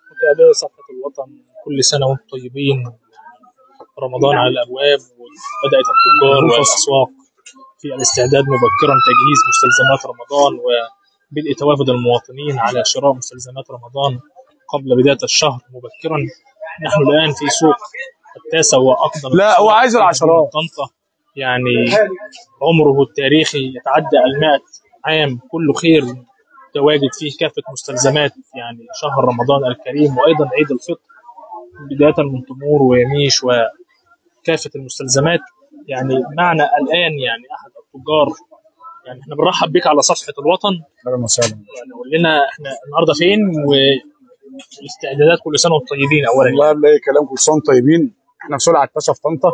متابعي صفحة الوطن كل سنة وانتم طيبين رمضان على الأبواب وبدأت التجار والأسواق في الاستعداد مبكرا تجهيز مستلزمات رمضان وبدء توافد المواطنين على شراء مستلزمات رمضان قبل بداية الشهر مبكرا نحن الآن في سوق التاسع وأقدم لا، هو الأسواق عايز في العشرات. طنطا يعني عمره التاريخي يتعدى المائة عام كله خير تواجد فيه كافة مستلزمات يعني شهر رمضان الكريم وأيضا عيد الفطر بداية من تمور ويميش وكافة المستلزمات يعني معنا الآن يعني أحد التجار يعني احنا بنرحب بك على صفحة الوطن اهلا وسهلا يعني قول لنا احنا النهارده فين والاستعدادات كل سنة وانتم طيبين أولا والله قبل اي كلام كل سنه وانتم طيبين احنا في سوق العكاشة في طنطا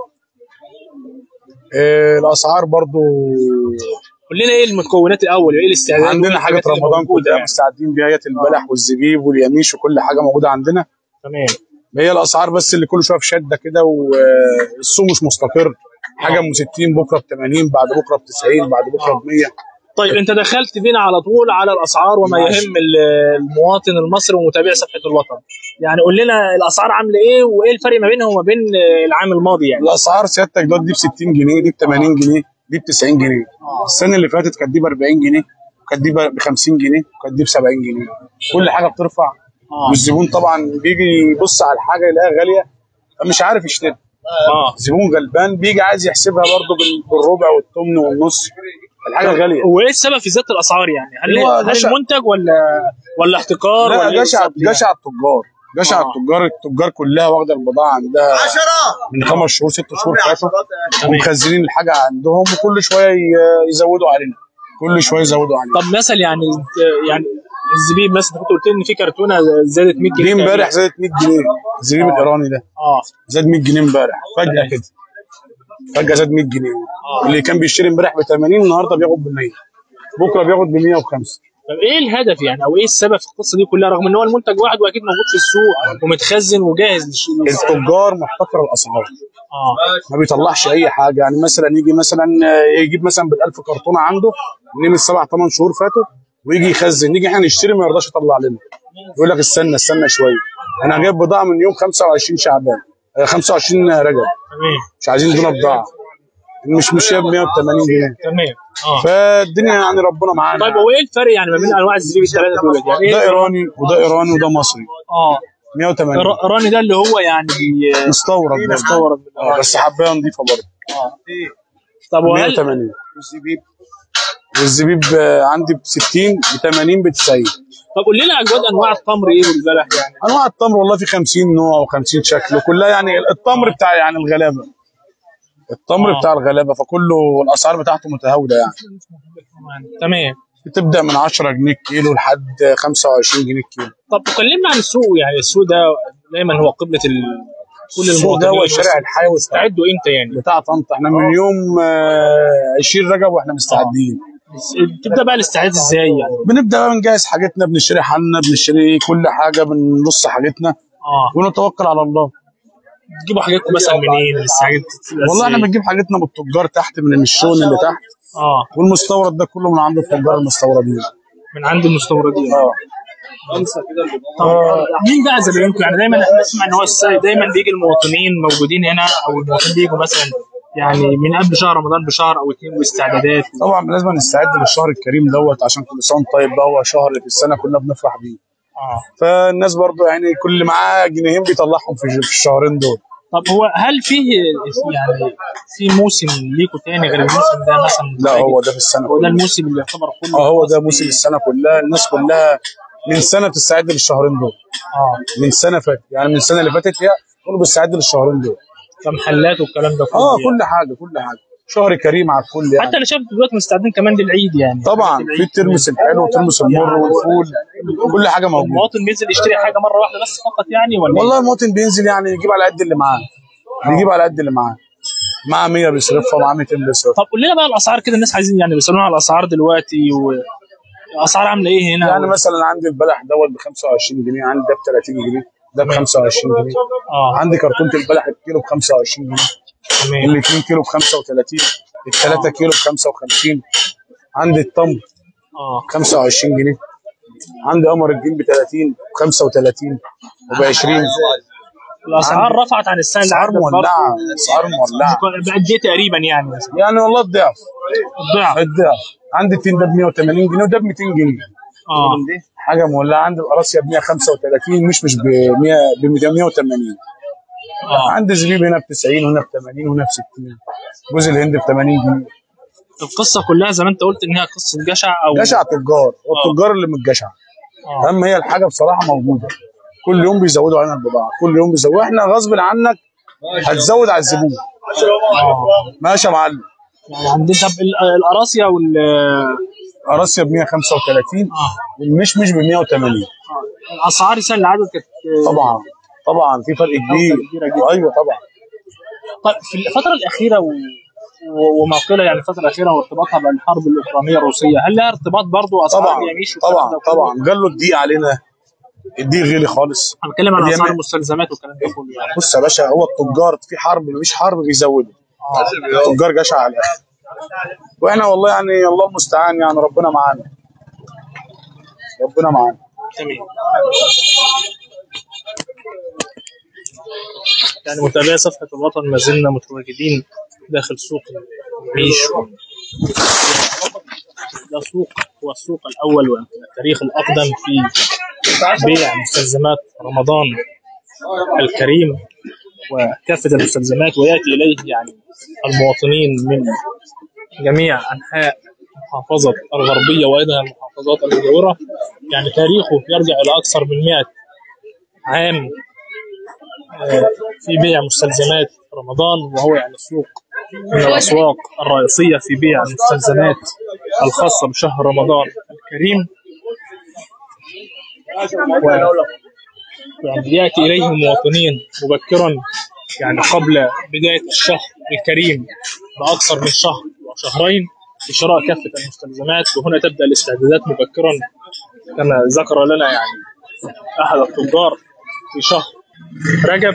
إيه الاسعار برضو قول لنا ايه المكونات الأول وايه الاستعدادات عندنا حاجه والحاجات اللي رمضان موجودة كلها يعني. مستعدين بيها هي البلح والزبيب واليميش وكل حاجه موجوده عندنا تمام هي الاسعار بس اللي كل شويه في شده كده والسوق مش مستقر حاجه ام 60 بكره ب 80 بعد بكره ب 90 بعد بكره ب 100 طيب انت دخلت بينا على طول على الاسعار وما ماشي. يهم ال- المواطن المصري ومتابع صفحه الوطن يعني قول لنا الاسعار عامله ايه وايه الفرق ما بينها وما بين العام الماضي يعني الاسعار سيادتك دلوقتي دي ب 60 جنيه دي ب 80 جنيه دي ب 90 جنيه السنه اللي فاتت كانت دي ب 40 جنيه وكانت دي ب 50 جنيه وكانت دي ب 70 جنيه كل حاجه بترفع اه والزبون طبعا بيجي يبص على الحاجه يلاقيها غاليه فمش عارف يشتري اه زبون غلبان بيجي عايز يحسبها برضه بال- بالربع والثمن والنص الحاجه غاليه وايه السبب في زياده الاسعار يعني هل هو هل جشع. المنتج ولا ولا احتكار ولا لا إيه جشع بالظبط يعني؟ جشع التجار جشع آه. التجار التجار كلها واخده البضاعه عندها من خمس شهور ست شهور فاتوا ومخزنين الحاجه عندهم وكل شويه ي- يزودوا علينا كل شويه يزودوا علينا طب مثلا يعني يعني الزبيب مثلا انت كنت قلت لي ان في كرتونه زادت 100 جنيه دي امبارح تقريباً. زادت 100 جنيه الزبيب آه. الايراني ده اه زاد 100 جنيه امبارح فجاه تمام. كده فجاه زاد 100 جنيه آه. اللي كان بيشتري امبارح ب 80 النهارده بياخد ب 100 بكره بياخد ب 105 طب ايه الهدف يعني او ايه السبب في القصه دي كلها رغم ان هو المنتج واحد واكيد موجود في السوق ومتخزن وجاهز للش- للسعر. التجار محتكر الاسعار اه ما بيطلعش اي حاجه يعني مثلا يجي مثلا آه، يجيب مثلا بال1000 كرتونه عنده من السبع ثمان شهور فاتوا ويجي يخزن نيجي احنا نشتري ما يرضاش يطلع لنا يقول لك استنى استنى شويه انا جايب بضاعه من يوم 25 شعبان آه، 25 رجب تمام مش عايزين يدونا بضاعه مش مش ب 180 جنيه تمام اه فالدنيا يعني ربنا معانا طيب هو ايه الفرق يعني ما بين انواع الزبيب الثلاثه دول يعني ايه ده ايراني وده ايراني وده مصري اه 180 الر- الراني ده اللي هو يعني بي- مستورد برضه. مستورد من آه، الإيران. بس حبايه نظيفه برضه اه طب وهل 180 والزبيب والزبيب آه، عندي ب 60 ب 80 ب 90 طب قول لنا اجود انواع التمر ايه والبلح يعني انواع التمر والله في 50 نوع و50 شكل وكلها يعني التمر بتاع يعني الغلابه التمر آه. بتاع الغلابه فكله الاسعار بتاعته متهاوده يعني تمام بتبدا من 10 جنيه كيلو لحد 25 جنيه كيلو طب كلمنا عن السوق يعني السوق ده دايما هو قبله ال... كل السوق ده هو الشارع الحيوي بتاع- استعدوا امتى يعني بتاع طنطا احنا من يوم آه، 20 رجب واحنا مستعدين تبدا بقى الاستعداد ازاي يعني بنبدا بقى بنجهز حاجتنا بنشتري حالنا بنشتري كل حاجه بنرص حاجتنا اه ونتوكل على الله تجيبوا حاجاتكم مثلا منين الاستعداد والله احنا بنجيب حاجتنا من التجار تحت من الشون اللي تحت اه والمستورد ده كله من عند التجار المستوردين من عند المستوردين اه طب مين بقى زباينكم يعني دايما احنا نسمع ان هو الس- دايما بيجي المواطنين موجودين هنا او المواطنين بيجوا مثلا يعني من قبل شهر رمضان بشهر او اتنين واستعدادات طبعا لازم نستعد للشهر الكريم دوت عشان كل سنه وأنت طيب بقى هو شهر في السنه كلنا بنفرح بيه اه فالناس برضو يعني كل اللي معاه جنيهين بيطلعهم في في الشهرين دول طب هو هل فيه يعني في موسم ليكوا تاني غير الموسم ده مثلا لا هو ده في السنه هو ده كلها الموسم اللي يعتبر كله اه هو ده موسم السنه كلها الناس كلها من سنه بتستعد للشهرين دول اه من سنه فاتت يعني من السنه اللي فاتت هي كله بيستعد للشهرين دول كمحلات والكلام ده كله اه يعني. كل حاجه كل حاجه شهر كريم على الكل يعني حتى انا شايف دلوقتي مستعدين كمان للعيد يعني طبعا العيد في الترمس الحلو وترمس المر والفول كل حاجه موجوده المواطن بينزل يشتري حاجه مره واحده بس فقط يعني ولا إيه؟ والله المواطن بينزل يعني يجيب على قد اللي معاه بيجيب على قد اللي معاه معاه 100 بيصرفها معاه 200 بيصرفها طب قول لنا بقى الاسعار كده الناس عايزين يعني بيسالونا على الاسعار دلوقتي والاسعار عامله ايه هنا يعني مثلا عندي البلح دوت ب 25 جنيه عندي ده ب 30 جنيه ده ب 25 جنيه اه عندي كرتونه البلح الكيلو ب 25 جنيه تمام ال 2 كيلو ب 35 ال 3 كيلو ب 55 عندي التمر اه 25 جنيه عندي قمر الدين ب 30 ب 35 وب 20 الاسعار رفعت عن السنه اللي اسعار عدت برضه. مولعه اسعار مولعه بقد ايه تقريبا يعني مثلا يعني والله الضعف الضعف الضعف عندي التين ده ب 180 جنيه وده ب 200 جنيه اه حاجه مولعه عندي القراصيه ب 135 مش مش ب 100 ب 180 اه عندي زبيب هنا ب 90 وهنا ب 80 وهنا ب 60 جوز الهند ب 80 جنيه القصه كلها زي ما انت قلت انها قصه جشع او جشع تجار والتجار اللي من الجشع اه اما هي الحاجه بصراحه موجوده كل يوم بيزودوا علينا البضاعه كل يوم بيزودوا احنا غصب عنك هتزود على الزبون اه ماشي يا معلم يعني عندنا طب ال- القراصيه وال قراصيه ب 135 اه والمشمش ب 180 الاسعار السنه اللي عدت كانت طبعا طبعا في فرق كبير كبيرة جدا. ايوه طبعا طيب في الفتره الاخيره و... و- وما قيل يعني الفتره الاخيره وارتباطها بالحرب الاوكرانيه الروسيه هل لها ارتباط برضه اسعار طبعا اليميش والكلام طبعا ده كله؟ طبعا قال له الدقيق علينا الدقيق غلي خالص انا بتكلم عن اسعار اليمن- المستلزمات والكلام ده كله يعني بص يا باشا هو التجار في حرب مفيش حرب بيزودوا اه التجار جشع على الاخر واحنا والله يعني الله المستعان يعني ربنا معانا ربنا معانا تمام يعني متابعي صفحة الوطن ما زلنا متواجدين داخل سوق العيش ده سوق هو السوق الأول ويمكن التاريخ الأقدم في بيع مستلزمات رمضان الكريم وكافة المستلزمات ويأتي إليه يعني المواطنين من جميع أنحاء محافظة الغربية وأيضا المحافظات المجاورة يعني تاريخه يرجع إلى أكثر من 100 عام آه، في بيع مستلزمات رمضان وهو يعني سوق من الأسواق الرئيسية في بيع المستلزمات الخاصة بشهر رمضان الكريم و يعني يأتي إليه المواطنين مبكرا يعني قبل بداية الشهر الكريم بأكثر من شهر وشهرين لشراء كافة المستلزمات وهنا تبدأ الاستعدادات مبكرا كما ذكر لنا يعني أحد التجار في شهر رجب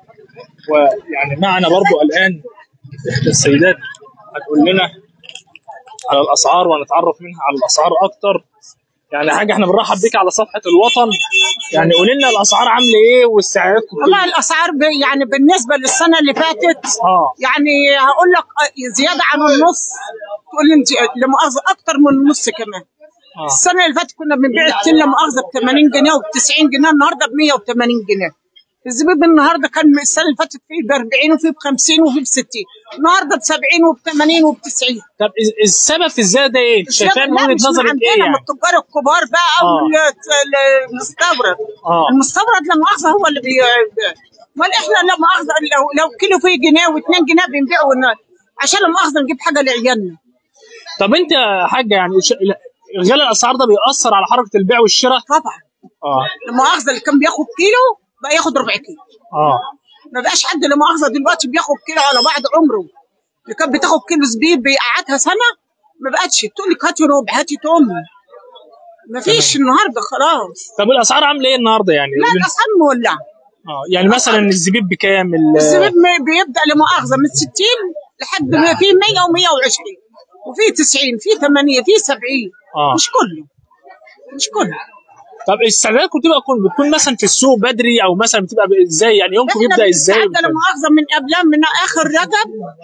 ويعني معنا برضو الآن إحدى السيدات هتقول لنا على الأسعار ونتعرف منها على الأسعار أكتر يعني حاجة احنا بنرحب بيك على صفحة الوطن يعني قولي لنا الأسعار عاملة إيه والسعرات والله الاسعار ب- يعني بالنسبه للسنه اللي فاتت اه يعني هقول لك آه، زياده عن النص تقول لي انت لمؤاخذه اكتر من النص كمان اه السنه اللي فاتت كنا بنبيع التين لمؤاخذه ب 80 جنيه وب 90 جنيه النهارده ب 180 جنيه الزبيب النهارده كان السنه اللي فاتت فيه ب 40 وفيه ب 50 وفيه ب 60 النهارده ب 70 وب 80 وب 90 طب إز- السبب في الزيادة إيه؟ شايفاه من لا، وجهة مش من نظرك عندنا إيه من يعني؟ التجار الكبار بقى آه. والمستورد آه. المستورد لا مؤاخذه هو اللي بي امال احنا لا مؤاخذه لو لو كيلو فيه جنيه و2 جنيه بنبيعه ون- عشان لا مؤاخذه نجيب حاجه لعيالنا طب أنت يا حاجة يعني ش- غلاء الأسعار ده بيأثر على حركة البيع والشراء؟ طبعا اه لا مؤاخذه اللي كان بياخد كيلو بقى ياخد ربع كيلو اه ما بقاش حد لا مؤاخذه دلوقتي بياخد كيلو على بعض عمره اللي كانت بتاخد كيلو زبيب بيقعدها سنه ما بقتش تقول لك هاتي ربع هاتي توم ما فيش النهارده خلاص طب الأسعار عاملة إيه النهاردة يعني؟ لا الاسعار مولعه اه يعني مثلا الزبيب بكام؟ ال- الزبيب م- بيبدا لمؤاخذه من 60 لحد ما في 100 و120 وفي 90 في 8 في 70 اه مش كله مش كله طب الاستعدادات بتبقى بتكون بتكون مثلا في السوق بدري او مثلا بتبقى ب- ازاي يعني يومكم احنا بيبدا ازاي بنتعدى لمؤاخذه من قبلها من اخر رجب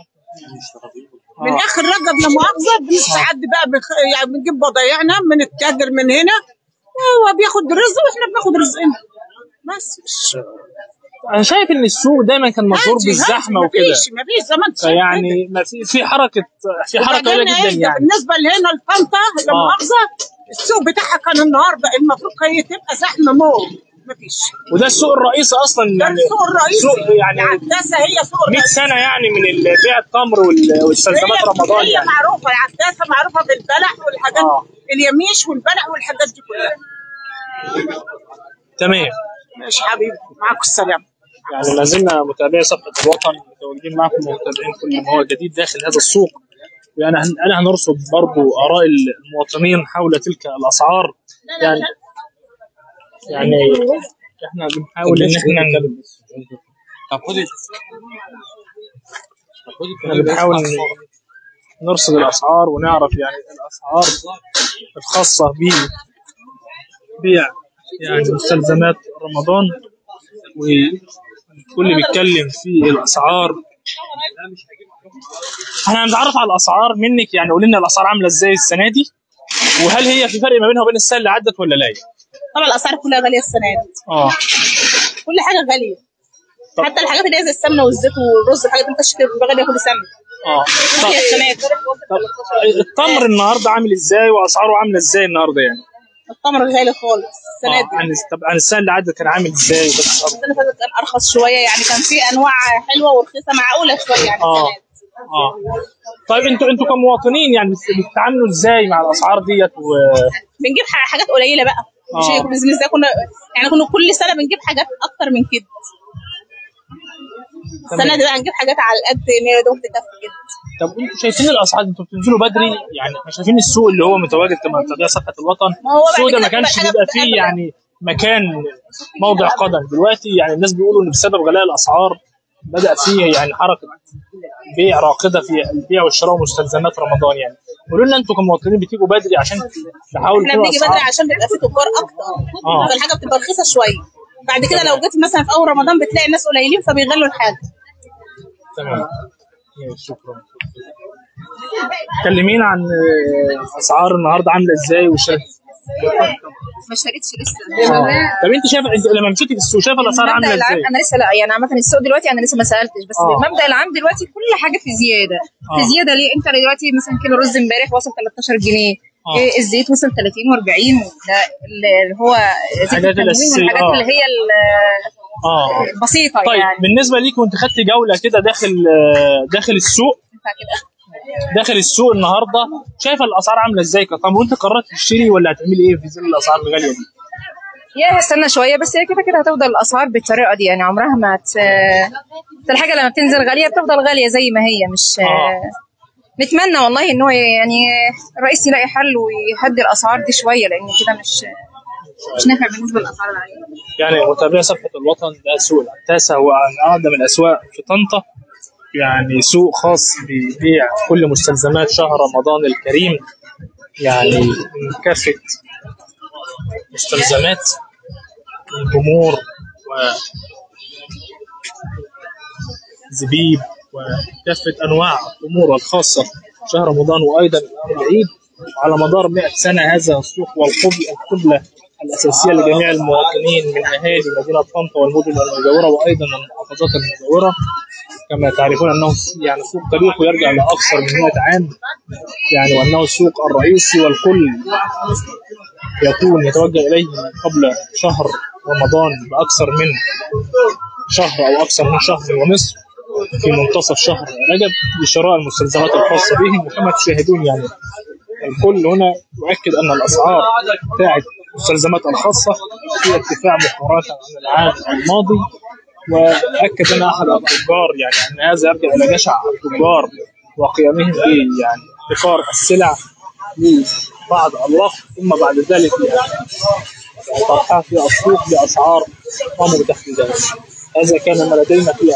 من آه. اخر رجب لمؤاخذه بنستعد بقى بخ... يعني بنجيب بضايعنا من التاجر من هنا هو بياخد رزق واحنا بناخد رزقنا بس مش انا شايف ان السوق دايما كان مشهور هاتي- بالزحمه هاتي، وكده مفيش مفيش زي ما انت شايف كده. فيعني ما في في حركه في حركه قليله وبعدين جدا إيه، يعني بالنسبه لهنا الفنطه لا آه. مؤاخذه السوق بتاعها كان النهارده المفروض هي تبقى زحمه موت مفيش وده السوق الرئيسي اصلا ده يعني السوق الرئيسي سوق يعني العداسه هي سوق 100 الرئيسي سنه يعني من ال- بيع التمر وال- والسلسلات هي- رمضان هي يعني معروفه العداسه معروفه بالبلح والحاجات آه. اليميش والبلح والحاجات دي كلها تمام ماشي حبيبي معاكم السلام يعني ما زلنا متابعي صفحه الوطن متواجدين معكم ومتابعين كل ما هو جديد داخل هذا السوق يعني هن- انا هنرصد برضو اراء المواطنين حول تلك الاسعار يعني يعني احنا بنحاول ان احنا ن- طب خدي احنا بنحاول ن- نرصد الاسعار ونعرف يعني الاسعار الخاصه ب بيع يعني مستلزمات رمضان والكل بيتكلم في الاسعار احنا هنتعرف على الاسعار منك يعني قولي لنا الاسعار عامله ازاي السنه دي وهل هي في فرق ما بينها وبين السنه اللي عدت ولا لا؟ طبعا الاسعار كلها غاليه السنه دي اه كل حاجه غاليه طب- حتى الحاجات اللي هي زي السمنه والزيت والرز الحاجات اللي انت تشتري بتبقى غاليه كل سنه اه طب هي السنه دي طب التمر النهارده عامل ازاي واسعاره عامله ازاي النهارده يعني؟ التمر غالي خالص السنه اه دي عن طب عن السنه اللي عدت كان عامل ازاي بس السنه اللي فاتت كان ارخص شويه يعني كان في انواع حلوه ورخيصه معقوله شويه يعني اه السنه دي اه طيب انتوا انتوا كمواطنين يعني بت- بتتعاملوا ازاي مع الاسعار ديت و بنجيب ح- حاجات قليله بقى مش آه. هي كل زي كنا يعني كنا كل سنه بنجيب حاجات اكتر من كده السنه دي بقى هنجيب حاجات على قد ان هي دوب تكفي كده طب انتوا شايفين الاسعار انتوا بتنزلوا بدري يعني احنا شايفين السوق اللي هو متواجد كما تبع صفحه الوطن ما هو بعد السوق ده كده ما كانش بتبقى بيبقى الحاجة فيه بتتقابل. يعني مكان موضع قدم دلوقتي يعني الناس بيقولوا ان بسبب غلاء الاسعار بدا فيه يعني حركه بيع راكده في البيع والشراء ومستلزمات رمضان يعني قولوا لنا انتوا كمواطنين بتيجوا بدري عشان تحاولوا احنا تجيبوا بنيجي اسعار بدري عشان بيبقى في تجار اكتر آه. فالحاجه بتبقى رخيصه شويه بعد كده لو جيت مثلا في اول رمضان بتلاقي الناس قليلين فبيغلوا الحاجه تمام ماشي، شكرا كلمينا عن آه، اسعار النهارده عامله ازاي وشايف ما اشتريتش لسه طب انت شايف انت لما مشيتي في السوق شايفه الاسعار عامله المبدا ازاي؟ العام انا لسه لا يعني عامه السوق دلوقتي انا لسه ما سالتش بس آه. المبدا العام دلوقتي كل حاجه في زياده آه. في زياده ليه انت دلوقتي مثلا كيلو رز امبارح وصل 13 جنيه آه. إيه الزيت وصل 30 و40 ده اللي هو زيت الحاجات التموين الأساسية، والحاجات آه. اللي هي ال- اه البسيطه طيب يعني بالنسبه ليك وانت خدت جوله كده داخل آه، داخل السوق ينفع كده داخل السوق النهارده شايفه الاسعار عامله ازاي طب وانت قررت تشتري ولا هتعملي ايه في ظل الاسعار الغاليه دي؟ يا هستنى شويه بس هي كده كده هتفضل الاسعار بالطريقه دي يعني عمرها ما ت... الحاجه لما بتنزل غاليه بتفضل غاليه زي ما هي مش آه. نتمنى والله ان هو يعني الرئيس يلاقي حل ويهدي الاسعار دي شويه لان كده مش مش نافع بالنسبه للاسعار العاليه يعني متابعي صفحه الوطن ده سوق العتاسه هو من اقدم الاسواق في طنطا يعني سوق خاص ببيع كل مستلزمات شهر رمضان الكريم يعني من كافه مستلزمات الجمهور و زبيب وكافة أنواع الأمور الخاصة شهر رمضان وأيضا الأمر العيد على مدار 100 سنة هذا السوق والقبلة القبلة الأساسية لجميع المواطنين من أهالي مدينة طنطا والمدن المجاورة وأيضا المحافظات المجاورة كما تعرفون أنه يعني سوق تاريخه يرجع لأكثر من 100 عام يعني وأنه السوق الرئيسي والكل يكون يتوجه إليه قبل شهر رمضان بأكثر من شهر أو أكثر من شهر ونصف في منتصف شهر رجب لشراء المستلزمات الخاصة بهم وكما تشاهدون يعني الكل هنا يؤكد أن الأسعار بتاعت المستلزمات الخاصة في ارتفاع مقارنة عن العام الماضي وأكد أن أحد التجار يعني أن هذا يرجع إلى جشع التجار وقيامهم في يعني احتكار السلع لبعض الوقت ثم بعد ذلك يعني طرحها في السوق بأسعار أمر تحت ذلك هذا كان ما لدينا في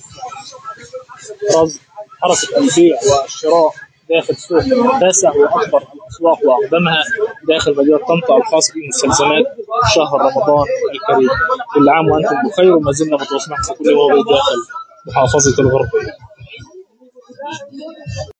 رصد حركة البيع والشراء داخل سوق التاسع وأكبر الأسواق وأقدمها داخل مدينة طنطا الخاص بمستلزمات شهر رمضان الكريم كل عام وأنتم بخير وما زلنا متواصلين في كل موضوع داخل محافظة الغربية